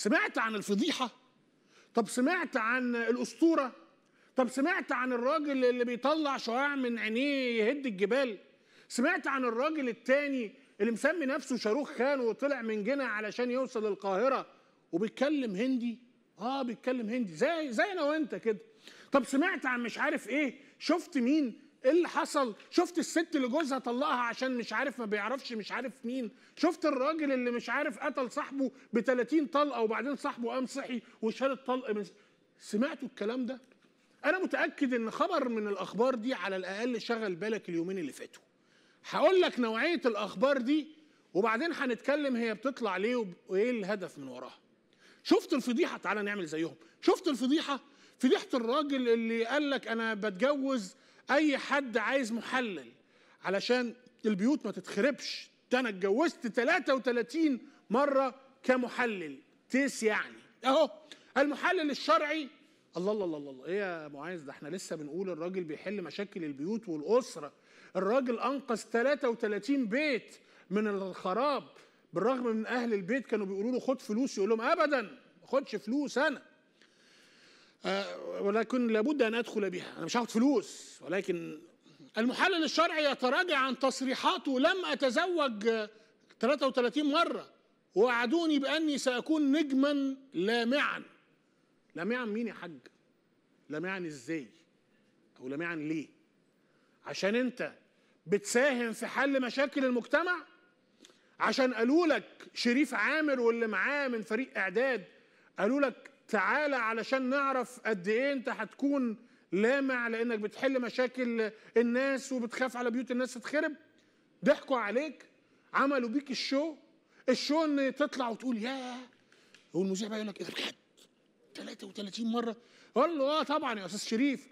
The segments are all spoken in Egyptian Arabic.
سمعت عن الفضيحه طب سمعت عن الاسطوره طب سمعت عن الراجل اللي بيطلع شعاع من عينيه يهد الجبال سمعت عن الراجل التاني اللي مسمي نفسه شاروخ خان وطلع من جنة علشان يوصل القاهرة وبيتكلم هندي اه بيتكلم هندي زي زي انا وانت كده طب سمعت عن مش عارف ايه شفت مين ايه اللي حصل شفت الست اللي جوزها طلقها عشان مش عارف ما بيعرفش مش عارف مين شفت الراجل اللي مش عارف قتل صاحبه ب 30 طلقه وبعدين صاحبه قام صحي وشال الطلق من سمعتوا الكلام ده انا متاكد ان خبر من الاخبار دي على الاقل شغل بالك اليومين اللي فاتوا هقول لك نوعيه الاخبار دي وبعدين هنتكلم هي بتطلع ليه وب- وايه الهدف من وراها شفت الفضيحه تعالى نعمل زيهم شفت الفضيحه فضيحه الراجل اللي قال لك انا بتجوز اي حد عايز محلل علشان البيوت ما تتخربش ده انا اتجوزت 33 مره كمحلل تيس يعني اهو المحلل الشرعي الله الله الله الله ايه يا معاذ ده احنا لسه بنقول الراجل بيحل مشاكل البيوت والاسره الراجل انقذ 33 بيت من الخراب بالرغم من اهل البيت كانوا بيقولوا له خد فلوس يقول لهم ابدا ما خدش فلوس انا آه، ولكن لابد ان ادخل بها انا مش هاخد فلوس ولكن المحلل الشرعي يتراجع عن تصريحاته لم اتزوج آه، 33 مره ووعدوني باني ساكون نجما لامعا لامعا مين يا حاج لامعا ازاي او لامعا ليه عشان انت بتساهم في حل مشاكل المجتمع عشان قالوا لك شريف عامر واللي معاه من فريق اعداد قالوا لك تعالى علشان نعرف قد ايه انت هتكون لامع لانك بتحل مشاكل الناس وبتخاف على بيوت الناس تتخرب ضحكوا عليك عملوا بيك الشو الشو ان تطلع وتقول ياه والمذيع بقى يقول لك ايه ده بجد 33 مره قال له اه طبعا يا استاذ شريف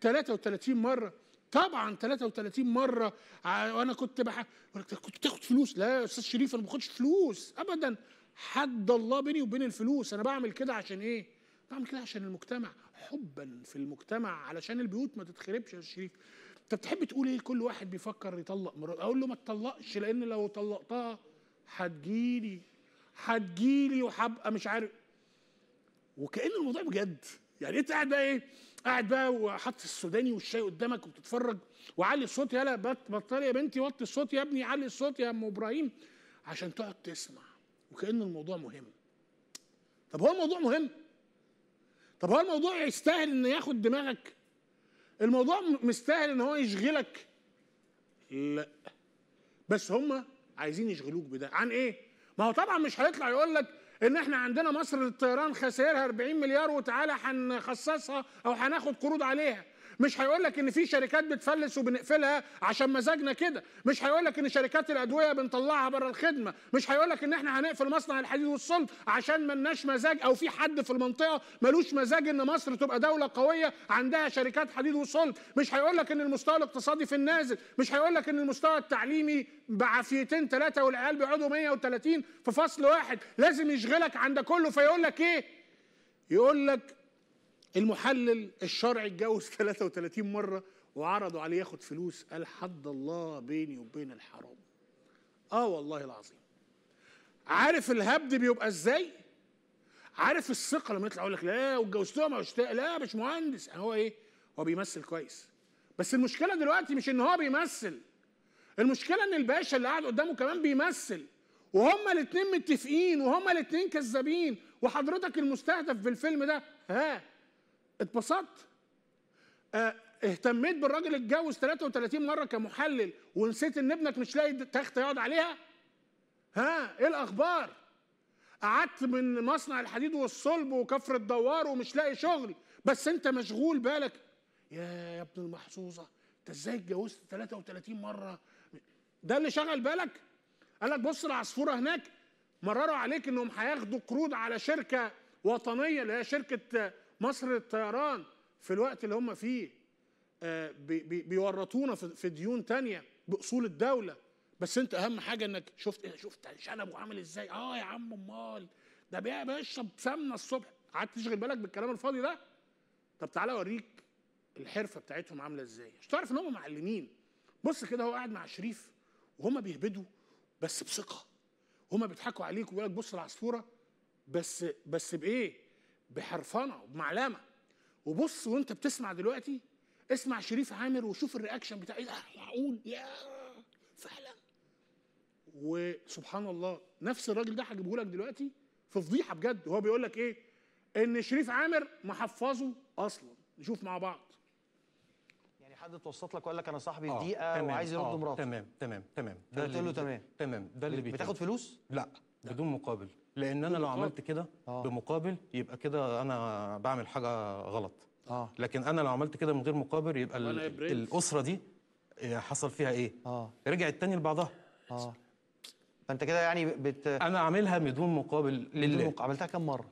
33 مره طبعا 33 مره ع- وانا كنت بح... يقول لك كنت بتاخد فلوس لا يا استاذ شريف انا ما باخدش فلوس ابدا حد الله بيني وبين الفلوس انا بعمل كده عشان ايه بعمل كده عشان المجتمع حبا في المجتمع علشان البيوت ما تتخربش يا أستاذ شريف انت بتحب تقول ايه كل واحد بيفكر يطلق مراته اقول له ما تطلقش لان لو طلقتها هتجيلي هتجيلي وهبقى مش عارف وكأن الموضوع بجد يعني انت قاعد بقى ايه قاعد بقى وحاطط السوداني والشاي قدامك وبتتفرج وعلي الصوت يلا بط- بطلي يا بنتي وطي الصوت يا ابني علي الصوت يا ام ابراهيم عشان تقعد تسمع وكأن الموضوع مهم طب هو الموضوع مهم طب هو الموضوع يستاهل ان ياخد دماغك الموضوع م- مستاهل ان هو يشغلك لا بس هم عايزين يشغلوك بده عن ايه ما هو طبعا مش هيطلع يقول لك ان احنا عندنا مصر للطيران خسائرها 40 مليار وتعالى هنخصصها او هناخد قروض عليها مش هيقول لك ان في شركات بتفلس وبنقفلها عشان مزاجنا كده مش هيقول لك ان شركات الادويه بنطلعها بره الخدمه مش هيقول لك ان احنا هنقفل مصنع الحديد والصلب عشان ملناش مزاج او في حد في المنطقه ملوش مزاج ان مصر تبقى دوله قويه عندها شركات حديد وصلب مش هيقول لك ان المستوى الاقتصادي في النازل مش هيقول لك ان المستوى التعليمي بعافيتين ثلاثه والعيال بيقعدوا 130 في فصل واحد لازم يشغلك عند كله فيقول لك ايه يقول لك المحلل الشرعي اتجوز 33 مره وعرضوا عليه ياخد فلوس قال حد الله بيني وبين الحرام اه والله العظيم عارف الهبد بيبقى ازاي عارف الثقه لما يطلع يقول لك لا واتجوزتها ما اشتاق لا مش مهندس يعني هو ايه هو بيمثل كويس بس المشكله دلوقتي مش ان هو بيمثل المشكله ان الباشا اللي قاعد قدامه كمان بيمثل وهما الاثنين متفقين وهما الاثنين كذابين وحضرتك المستهدف بالفيلم ده ها اتبسطت اه اهتميت بالراجل اللي اتجوز 33 مره كمحلل ونسيت ان ابنك مش لاقي تخته يقعد عليها ها ايه الاخبار قعدت من مصنع الحديد والصلب وكفر الدوار ومش لاقي شغل بس انت مشغول بالك يا يا ابن المحظوظه انت ازاي اتجوزت 33 مره ده اللي شغل بالك قال لك بص العصفوره هناك مرروا عليك انهم هياخدوا قروض على شركه وطنيه اللي هي شركه مصر للطيران في الوقت اللي هم فيه آه، بي- بي- بيورطونا في في ديون تانية باصول الدوله بس انت اهم حاجه انك شفت إيه؟ شفت شنبه عامل ازاي اه يا عم امال ده بي- بيشرب سمنه الصبح قعدت تشغل بالك بالكلام الفاضي ده طب تعالى اوريك الحرفه بتاعتهم عامله ازاي مش تعرف ان هم معلمين بص كده هو قاعد مع شريف وهم بيهبدوا بس بثقه هما بيضحكوا عليك ويقول لك بص العصفوره بس بس بايه بحرفنه وبمعلمه وبص وانت بتسمع دلوقتي اسمع شريف عامر وشوف الرياكشن بتاع ايه ده معقول يا فعلا وسبحان الله نفس الراجل ده هجيبه لك دلوقتي في فضيحه بجد وهو بيقول لك ايه ان شريف عامر محفظه اصلا نشوف مع بعض يعني حد اتوسط لك وقال لك انا صاحبي آه، في دقيقه تمام، وعايز يرد آه، مراته تمام تمام تمام فقلت له اللي تمام. تمام ده اللي بيتم. بتاخد فلوس؟ لا بدون مقابل لان انا لو مقابل. عملت كده آه. بمقابل يبقى كده انا بعمل حاجه غلط اه لكن انا لو عملت كده من غير مقابل يبقى ال- وأنا يا برنس. الاسره دي آه، حصل فيها ايه اه رجعت تاني لبعضها اه فانت كده يعني بت انا عاملها بدون مقابل لله بدون- عملتها كام مره؟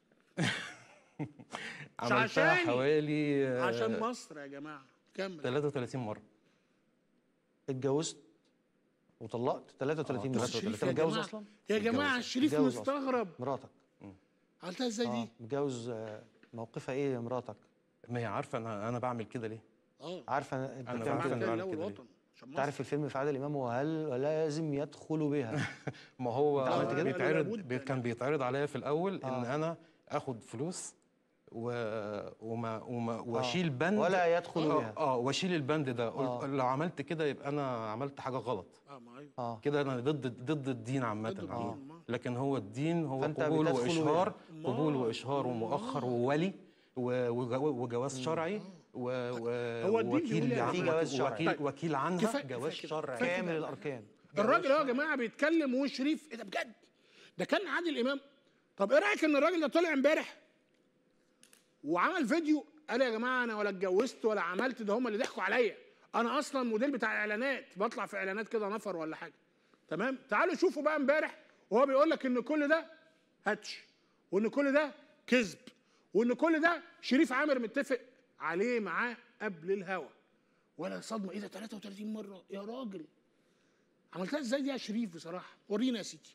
عملتها عشاني. حوالي آه، عشان مصر يا جماعه كمل 33 مره اتجوزت وطلقت 33 مره شريف انت يا متجوز جماعة. اصلا؟ يا جماعه متجوز. الشريف متجوز أصلاً. مستغرب مراتك عملتها ازاي اه دي؟ متجوز آه، موقفها ايه يا مراتك؟ ما هي عارفه انا انا بعمل كده ليه اه عارفه انت أنا بتعمل بعرف كده إن ليه؟ بعمل لو كده ليه. الوطن عشان مصر. تعرف الفيلم في عادل امام وهل لازم يدخل بها ما هو أنت عملت كده؟ بيتعرض لابد. بي- كان بيتعرض عليا في الاول ان آه. انا اخد فلوس و... وما وما واشيل بند ولا يدخل آه، بها. اه واشيل البند ده قلت آه. لو عملت كده يبقى انا عملت حاجه غلط اه ما ايوه اه كده انا ضد ضد الدين عامه ضد الدين، عامة. آه. لكن هو الدين هو فأنت قبول بتدخل واشهار وياه. قبول أمال. واشهار ومؤخر وولي و- وجو- وجواز شرعي و... و... هو الدين وكيل بيقول يعني في جواز شرعي. وكيل, طيب. وكيل عنها كفاية- جواز كفاية كده. شرعي كفاية كامل كده. الاركان الراجل اهو يا جماعه بيتكلم وهو شريف ايه ده بجد ده كان عادل امام طب ايه رايك ان الراجل ده طلع امبارح وعمل فيديو قال يا جماعه انا ولا اتجوزت ولا عملت ده هم اللي ضحكوا عليا انا اصلا موديل بتاع اعلانات بطلع في اعلانات كده نفر ولا حاجه تمام تعالوا شوفوا بقى امبارح وهو بيقول لك ان كل ده هاتش وان كل ده كذب وان كل ده شريف عامر متفق عليه معاه قبل الهوا ولا صدمه ايه ده 33 مره يا راجل عملتها ازاي دي يا شريف بصراحه ورينا يا سيدي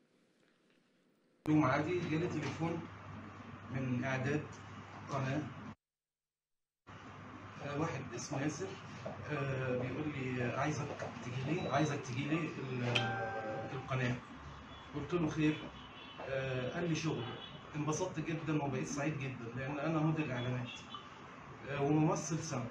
يوم عادي جالي تليفون من اعداد قناه آه، واحد اسمه ياسر آه، بيقول لي عايزك تجي لي عايزك تجي لي ال- آه، القناه قلت له خير آه، قال لي شغل انبسطت جدا وبقيت سعيد جدا لان انا موديل اعلانات آه، وممثل سابق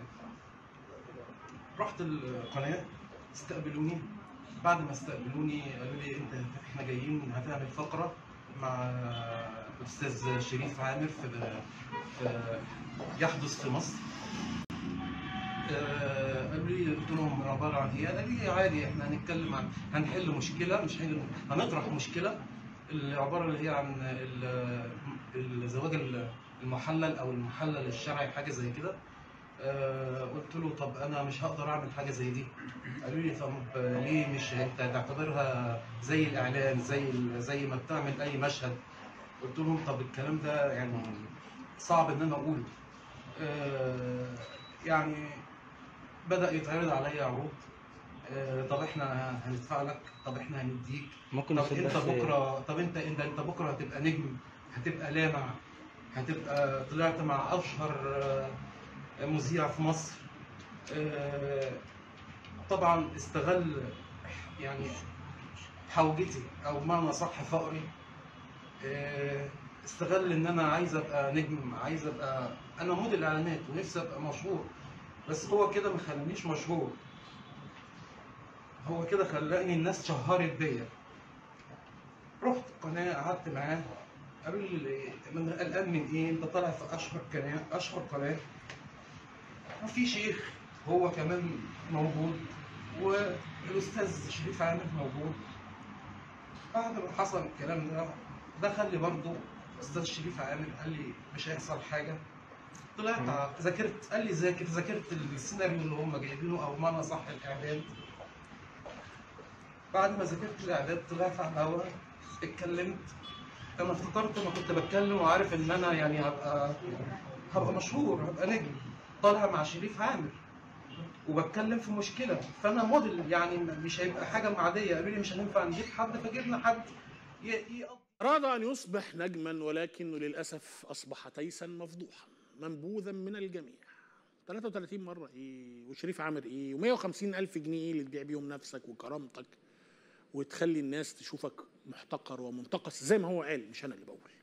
رحت القناه استقبلوني بعد ما استقبلوني قالوا لي انت احنا جايين هتعمل فقره مع الاستاذ شريف عامر في, في يحدث في مصر آه، قالوا لي قلت لهم عباره عن ايه؟ قال لي عادي احنا هنتكلم عن هنحل مشكله مش هنحل هنطرح مشكله العباره اللي هي عن ال- الزواج المحلل او المحلل الشرعي حاجه زي كده آه، قلت له طب انا مش هقدر اعمل حاجه زي دي قالوا لي طب ليه مش انت تعتبرها زي الاعلان زي ال- زي ما بتعمل اي مشهد قلت لهم طب الكلام ده يعني صعب ان انا اقوله آه، يعني بدا يتعرض عليا عروض آه، طب احنا هندفع لك طب احنا هنديك ممكن طب نفيد انت بس- بكره طب انت انت انت بكره هتبقى نجم هتبقى لامع هتبقى طلعت مع اشهر آه، مذيع في مصر آه، طبعا استغل يعني حوجتي او بمعنى صح فقري آه، استغل ان انا عايز ابقى نجم عايز ابقى انا موديل اعلانات ونفسي ابقى مشهور بس هو كده ما خلانيش مشهور هو كده خلاني الناس شهرت بيا رحت القناه قعدت معاه قالوا لي من قلقان من ايه انت طالع في اشهر قناه اشهر قناه وفي شيخ هو كمان موجود والاستاذ شريف عامر موجود بعد ما حصل الكلام ده دخل لي برضه استاذ شريف عامر قال لي مش هيحصل حاجه طلعت ع- ذاكرت قال لي ذاكر ذاكرت السيناريو اللي هم جايبينه او بمعنى صح الاعداد بعد ما ذاكرت الاعداد طلعت على الهوا اتكلمت انا افتكرت انا كنت بتكلم وعارف ان انا يعني هبقى هبقى مشهور هبقى نجم طالع مع شريف عامر وبتكلم في مشكله فانا موديل يعني مش هيبقى حاجه عاديه قالوا لي مش هننفع نجيب حد فجبنا حد ي- يقضي أراد أن يصبح نجما ولكنه للأسف أصبح تيسا مفضوحا منبوذا من الجميع 33 مرة إيه وشريف عامر إيه و150 ألف جنيه اللي تبيع بيهم نفسك وكرامتك وتخلي الناس تشوفك محتقر ومنتقص زي ما هو قال مش أنا اللي بقول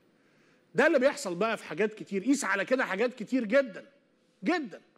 ده اللي بيحصل بقى في حاجات كتير قيس على كده حاجات كتير جدا جدا